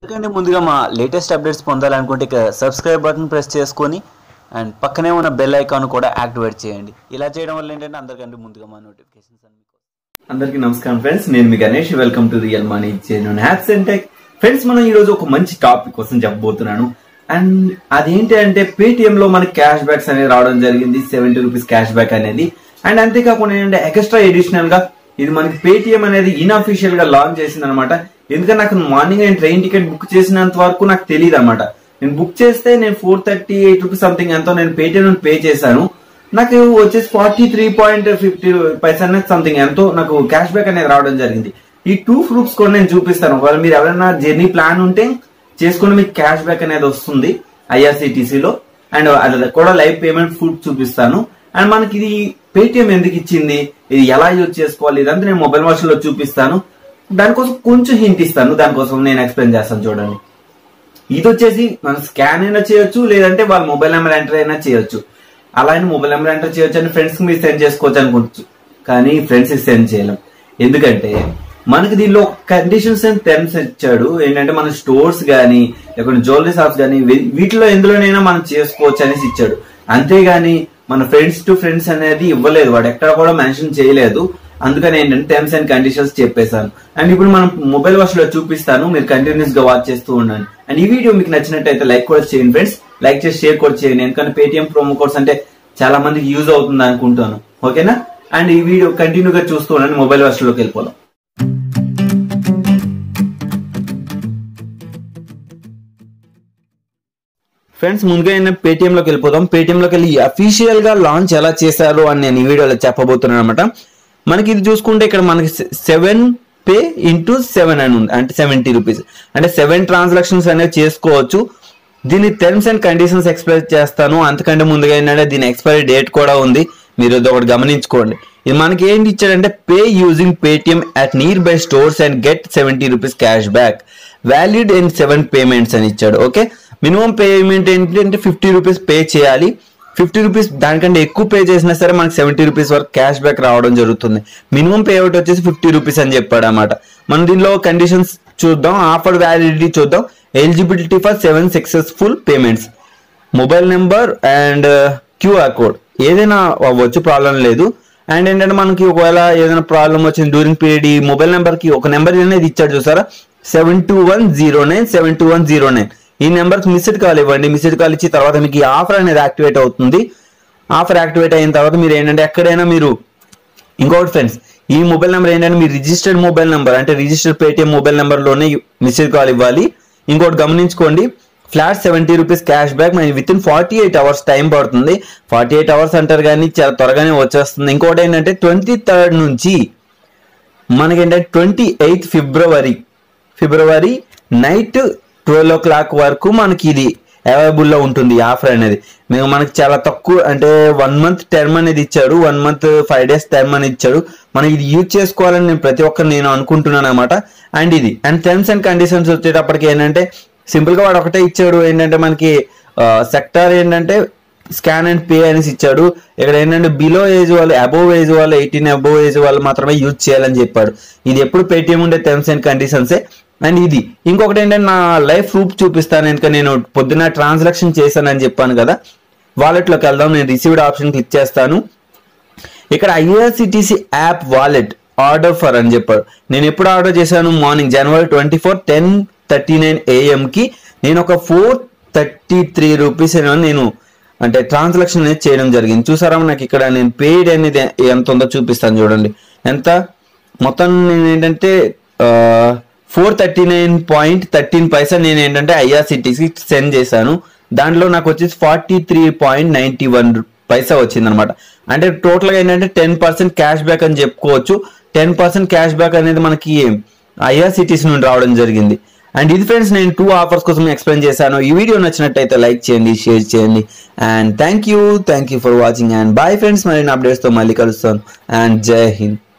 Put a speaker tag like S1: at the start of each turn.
S1: ఎందుకంటే ముందుగా మా లేటెస్ట్ అప్డేట్స్ పొందాలనుకుంటే ఇక సబ్స్క్రైబ్ బటన్ ప్రెస్ చేసుకొని అండ్ పక్కనే ఉన్న బెల్ ఐకాన్ కూడా యాక్టివేట్ చేయండి ఇలా చేయడం వల్ల ఏంటంటే అందరికంటే ముందుగా మా నోటిఫికేషన్స్ అన్ని మీకు
S2: అందరికి నమస్కారం ఫ్రెండ్స్ నేను మీ Ganesh welcome to real money genuine apps and tech friends మనం ఈ రోజు ఒక మంచి టాపిక్ కోసం చెప్పబోతున్నాను అండ్ అదేంటి అంటే పేటిఎం లో మనకి క్యాష్ బ్యాక్స్ అనేది రావడం జరిగింది సెవెంటీ రూపీస్ క్యాష్ బ్యాక్ అనేది అండ్ అంతేకాకుండా ఏంటంటే ఎక్స్ట్రా ఎడిషనల్ గా ఇది మనకి పేటిఎం అనేది ఇన్అఫీషియల్ గా లాంచ్ చేసింది అనమాట ఎందుకంటే నాకు మార్నింగ్ నేను ట్రైన్ టికెట్ బుక్ చేసినంత వరకు నాకు తెలియదు అనమాట నేను బుక్ చేస్తే నేను four thirty eight rupees something ఎంతో నేను పేటిఎం పే చేశాను నాకు వచ్చేసి forty three point fifty paisa something ఎంతో నాకు క్యాష్ బ్యాక్ అనేది రావడం జరిగింది ఈ టూ ప్రూఫ్స్ కూడా నేను చూపిస్తాను ఒకవేళ మీరు ఎవరైనా జర్నీ ప్లాన్ ఉంటే చేసుకుని మీకు క్యాష్ బ్యాక్ అనేది వస్తుంది IRCTC లో అండ్ అది కూడా లైవ్ పేమెంట్ ఫుడ్ చూపిస్తాను అండ్ మనకి ఇది పేటిఎం ఎందుకు ఇచ్చింది ఇది ఎలా యూజ్ చేసుకోవాలి ఇదంతా నేను మొబైల్ వాచ్ లో చూపిస్తాను దానికోసం కొంచెం హింట్ ఇస్తాను దానికోసం నేను ఎక్స్ప్లెయిన్ చేస్తాను చూడండి ఇది వచ్చేసి మనం స్కాన్ అయినా చేయొచ్చు లేదంటే వాళ్ళ మొబైల్ నెంబర్ ఎంటర్ అయినా చేయొచ్చు అలా అని మొబైల్ నెంబర్ ఎంటర్ చేయొచ్చు అని ఫ్రెండ్స్ కి మీరు సెండ్ చేసుకోవచ్చు అనుకోవచ్చు కానీ ఫ్రెండ్స్ కి సెండ్ చేయలేం ఎందుకంటే మనకి దీనిలో కండిషన్స్ అండ్ టర్మ్స్ ఇచ్చాడు ఏంటంటే మన స్టోర్స్ గానీ లేకుంటే జ్యువెలరీ షాప్స్ గానీ వీ- వీటిలో ఎందులోనైనా మనం చేసుకోవచ్చు అనేసి ఇచ్చాడు అంతేగాని మన ఫ్రెండ్స్ టు ఫ్రెండ్స్ అనేది ఇవ్వలేదు వాడు ఎక్కడ కూడా మెన్షన్ చేయలేదు అందుకని ఏంటంటే టర్మ్స్ అండ్ కండిషన్స్ చెప్పేశాను అండ్ ఇప్పుడు మనం మొబైల్ వాచ్ లో చూపిస్తాను మీరు కంటిన్యూస్ గా వాచ్ చేస్తూ ఉండండి అండ్ ఈ వీడియో మీకు నచ్చినట్టయితే లైక్ కూడా చేయండి ఫ్రెండ్స్ లైక్ చేసి షేర్ కూడా చేయండి ఎందుకంటే పేటిఎం ప్రోమో కోడ్స్ అంటే చాలా మందికి యూజ్ అవుతుంది అనుకుంటాను ఓకేనా అండ్ ఈ వీడియో కంటిన్యూగా చూస్తూ ఉండండి మొబైల్ వాచ్ లోకి వెళ్ళిపోదాం ఫ్రెండ్స్ ముందుగా నేను పేటిఎం లోకి వెళ్ళిపోదాం పేటిఎం లోకి వెళ్ళి అఫీషియల్ గా లాంచ్ ఎలా చేశారు అని నేను ఈ వీడియోలో చెప్పబోతున్నాను అనమాట మనకి ఇది చూసుకుంటే ఇక్కడ మనకి సెవెన్ పే ఇంటూ సెవెన్ అని ఉంది అంటే సెవెంటీ రూపీస్ అంటే సెవెన్ ట్రాన్సాక్షన్స్ అనేవి చేసుకోవచ్చు దీని టర్మ్స్ అండ్ కండిషన్స్ ఎక్స్ప్లెయిన్ చేస్తాను అంతకంటే ముందుగా ఏంటంటే దీని ఎక్స్పైరీ డేట్ కూడా ఉంది మీరు ఇది ఒకటి గమనించుకోండి ఇది మనకి ఏంటి ఇచ్చాడంటే pay using Paytm at nearby stores and get seventy rupees cash back valid in seven payments అని ఇచ్చాడు ఓకే మినిమం పేమెంట్ ఏంటంటే ఫిఫ్టీ రూపీస్ పే చేయాలి ఫిఫ్టీ రూపీస్ దానికంటే ఎక్కువ పే చేసినా సరే మనకి సెవెంటీ రూపీస్ వరకు క్యాష్ బ్యాక్ రావడం జరుగుతుంది మినిమం పే అవుట్ వచ్చేసి ఫిఫ్టీ రూపీస్ అని చెప్పాడు అనమాట మనం దీనిలో కండిషన్స్ చూద్దాం ఆఫర్ వ్యాలిడిటీ చూద్దాం eligibility for seven successful payments mobile number and QR code ఏదైనా అవ్వచ్చు ప్రాబ్లం లేదు అండ్ ఏంటంటే మనకి ఒకవేళ ఏదైనా ప్రాబ్లం వచ్చింది డ్యూరింగ్ పీరియడ్ ఈ మొబైల్ నెంబర్ కి ఒక నెంబర్ అనేది ఇచ్చాడు చూసారా seven two one zero nine seven two one zero nine ఈ నెంబర్కి మిస్డ్ కాల్ ఇవ్వండి మిస్డ్ కాల్ ఇచ్చి తర్వాత మీకు ఈ ఆఫర్ అనేది యాక్టివేట్ అవుతుంది ఆఫర్ యాక్టివేట్ అయిన తర్వాత మీరు ఏంటంటే ఎక్కడైనా మీరు ఇంకొకటి ఫ్రెండ్స్ ఈ మొబైల్ నెంబర్ ఏంటంటే మీ రిజిస్టర్డ్ మొబైల్ నెంబర్ అంటే రిజిస్టర్డ్ పేటిఎం మొబైల్ నెంబర్లోనే మిస్డ్ కాల్ ఇవ్వాలి ఇంకోటి గమనించుకోండి flat seventy rupees cash back మనకి within forty eight hours time పడుతుంది ఫార్టీ ఎయిట్ అవర్స్ అంటారు కానీ చాలా త్వరగానే వచ్చేస్తుంది ఇంకోటి ఏంటంటే ట్వంటీ థర్డ్ నుంచి మనకేంటంటే twenty eighth February February night twelve o'clock వరకు మనకి ఇది అవైలబుల్ లో ఉంటుంది ఈ ఆఫర్ అనేది మేము మనకి చాలా తక్కువ అంటే వన్ మంత్ టర్మ్ అనేది ఇచ్చాడు one month five days term అనేది ఇచ్చాడు మనం ఇది యూజ్ చేసుకోవాలని నేను ప్రతి ఒక్కరు నేను అనుకుంటున్నాను అనమాట అండ్ ఇది అండ్ టర్మ్స్ అండ్ కండిషన్స్ వచ్చేటప్పటికి ఏంటంటే సింపుల్ గా వాడు ఒకటే ఇచ్చాడు ఏంటంటే మనకి సెక్టార్ ఏంటంటే స్కాన్ అండ్ పే అనేసి ఇచ్చాడు ఇక్కడ ఏంటంటే బిలో ఏజ్ వాళ్ళు అబోవ్ ఏజ్ వాళ్ళు ఎయిటీన్ అబోవ్ ఏజ్ వాళ్ళు మాత్రమే యూజ్ చేయాలని చెప్పాడు ఇది ఎప్పుడు పేటిఎం ఉండే టర్మ్స్ అండ్ కండిషన్సే అండ్ ఇది ఇంకొకటి ఏంటంటే నా లైఫ్ ప్రూఫ్ చూపిస్తాను ఎందుకంటే నేను పొద్దున్న ట్రాన్సాక్షన్ చేశానని చెప్పాను కదా వాలెట్లోకి వెళ్దాం నేను రిసీవ్డ్ ఆప్షన్ క్లిక్ చేస్తాను ఇక్కడ IRCTC app wallet order for అని చెప్పాడు నేను ఎప్పుడు ఆర్డర్ చేశాను morning January twenty four ten thirty nine ఏఎంకి నేను ఒక ఫోర్ థర్టీ త్రీ రూపీస్ నేను అంటే ట్రాన్సాక్షన్ అనేది చేయడం జరిగింది చూసారా నాకు ఇక్కడ నేను పేడ్ అనేది ఎంత ఉందో చూపిస్తాను చూడండి ఎంత మొత్తం నేను ఏంటంటే four thirty nine point thirteen paisa నేను ఏంటంటే ఐఆర్సిటీసీ సెండ్ చేశాను దాంట్లో నాకు వచ్చేసి forty three point ninety one paisa వచ్చింది అనమాట అంటే టోటల్ గా ఏంటంటే టెన్ పర్సెంట్ క్యాష్ బ్యాక్ అని చెప్పుకోవచ్చు టెన్ పర్సెంట్ క్యాష్ బ్యాక్ అనేది మనకి ఐఆర్సిటీసీ నుండి రావడం జరిగింది అండ్ ఇది ఫ్రెండ్స్ నేను టూ ఆఫర్స్ కోసం ఎక్స్ప్లెయిన్ చేశాను ఈ వీడియో నచ్చినట్టయితే లైక్ చేయండి షేర్ చేయండి and thank you thank you for watching and bye friends మరిన్ని అప్డేట్స్తో మళ్ళీ కలుస్తాను అండ్ జై హింద్